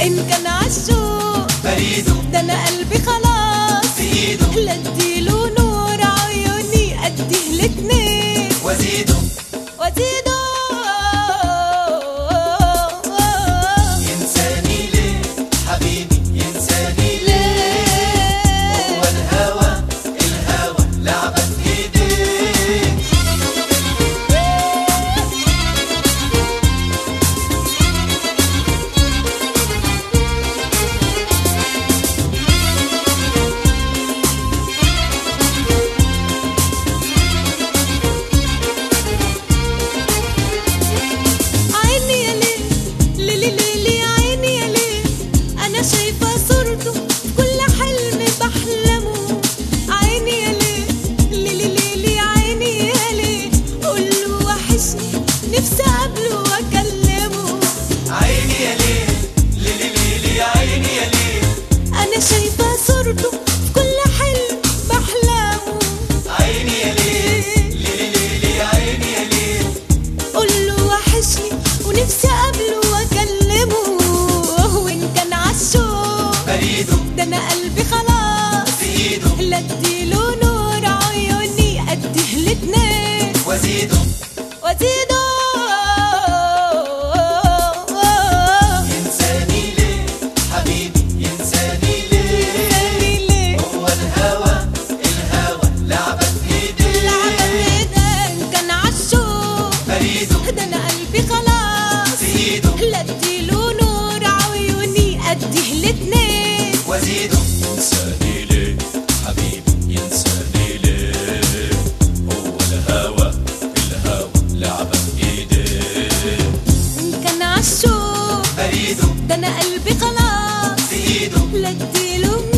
إن كان عالشوق بريده ده أنا قلبي خلاص في ايده لا اديله نور عيوني أديه الاتنين وزيده وزيده ينساني ليه حبيبي ينساني ليه هو الهوى الهوى لعبة في ايديك عيني يا ليه ليلي ليلي عيني يا ليه انا شايفه صورته في كل حلم بحلمه عيني يا ليه ليلي ليلي عيني يا ليه قوله وحشني نفسي اقابله واكلمه عيني يا ليه ليلي ليلي يا عيني يا ليه انا شايفه صورته في كل حلم بحلمه عيني يا ليه ليلي ليلي يا عيني يا ليه قوله وحشني ونفسي اقابله واكلمه وان كان عالشوق بريده ده انا قلبي خلاص في ايده لا اديله نور عيوني اديه الاتنين وزيده وزيده ينساني ليه حبيبي ينساني ليه تاني ليه هو الهوى الهوى لعبة في ايديك لعبة كده إن كان عالشوق بريده ده انا قلبي خلاص في ايده لا اديله نور عيوني اديه الاتنين وزيده ينساني ليه حبيبي ينساني ليه هو الهوى الهوى لعبة في ايديك إن كان عالشوق بريده ده انا قلبي خلاص في ايده لا اديله